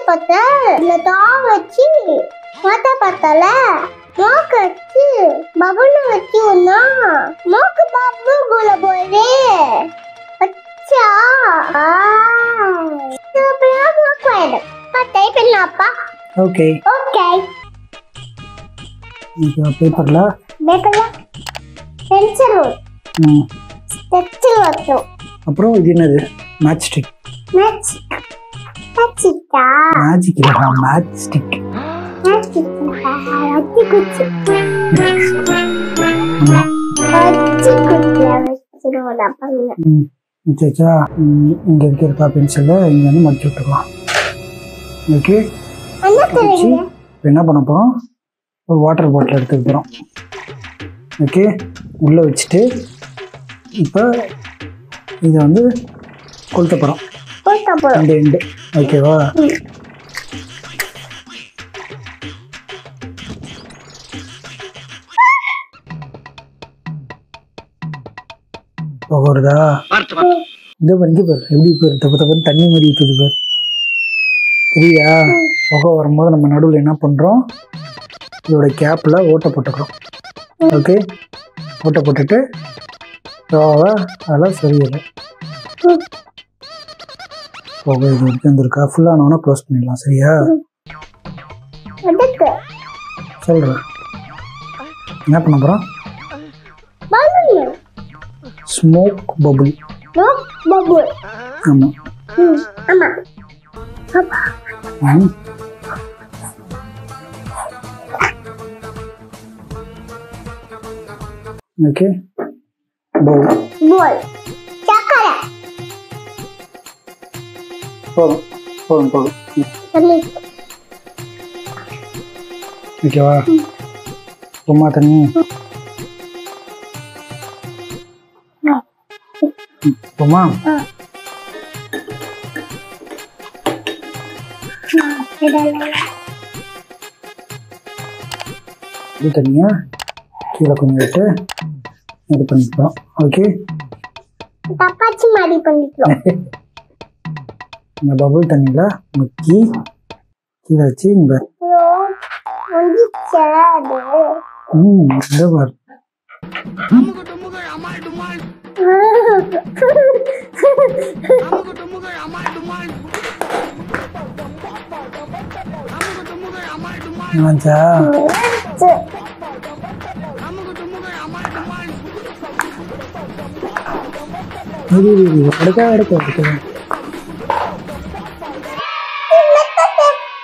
பார்த்தா இல்ல தா வச்சு மாத்தா பார்த்தால மோக்கு வச்சு பபுன்னு வச்சு ஒன்னா மோக்கு பாப்பு போல போயிடு அச்சா ஆ அப்புறம் மோக்கு ஆயிடும் டைப் பண்ணப்பா ஓகே ஓகே இப்போ பேப்பரில் பேப்பர்ல பென்சில் ம் ஸ்கெட்சில் வச்சோம் அப்புறம் இது என்னது மேட்ச் ஸ்டிக் மேட்ச் மேட்சிக்கா மேஜிக் இல்லைடா மேட்ச் ஸ்டிக் மேட்சிக்கா வச்சு குச்சி ஆமாம் வச்சு குச்சியா வச்சிருவோம் பண்ண ம் வச்சாச்சா இங்கே இருக்கிற பென்சிலை இங்கே வந்து மடிச்சு விட்டுக்கலாம் ஓகே என்ன வச்சு தெரியுங்க இப்போ என்ன பண்ண போகிறோம் ஒரு வாட்டர் பாட்டில் எடுத்துக்க போகிறோம் ஓகே உள்ளே வச்சுட்டு இப்போ இதை வந்து கொளுத்த போகிறோம் போட்டா போதும் ரெண்டு எண்டு ஓகேவா புகை வருதா இதோ பாரு இங்கே பாரு எப்படி பாரு தப்பு தப்புன்னு தண்ணி மாதிரி ஊற்றுது பாரு தெரியுதா புகை வரும்போது நம்ம நடுவில் என்ன பண்ணுறோம் இதோட கேப்பில் ஓட்டை போட்டுக்கிறோம் ஓகே ஓட்டை போட்டுட்டு ஸ்லோவாக அதெல்லாம் சரியில்லை புகை இது வரைக்கும் வந்திருக்கா ஃபுல்லானவொன்னே க்ளோஸ் பண்ணிடலாம் சரியா அதுக்கு சொல்கிறேன் என்ன பண்ண போகிறோம் balloon smoke bubble no bubble ஆமாம் ம் ஆமா அப்பா ம் ஓகே பவுல் பால் சக்கரை போதும் போதும் போதும் ம், தண்ணி ஓகேவா சும்மா தண்ணி சும்மா இது தண்ணியாக கீழே கொஞ்சம் விட்டு இது பண்ணிக்கலாம் ஓகே தப்பாச்சி மாதிரி பண்ணிட்டோம் இந்த பபுள் தண்ணியில் முக்கி கீழே வச்சு இந்த ஐயோ முடிச்சா அது ம் இந்த பாரு என்னாச்சா இது இது இது அடுக்க அடுக்க அடுக்க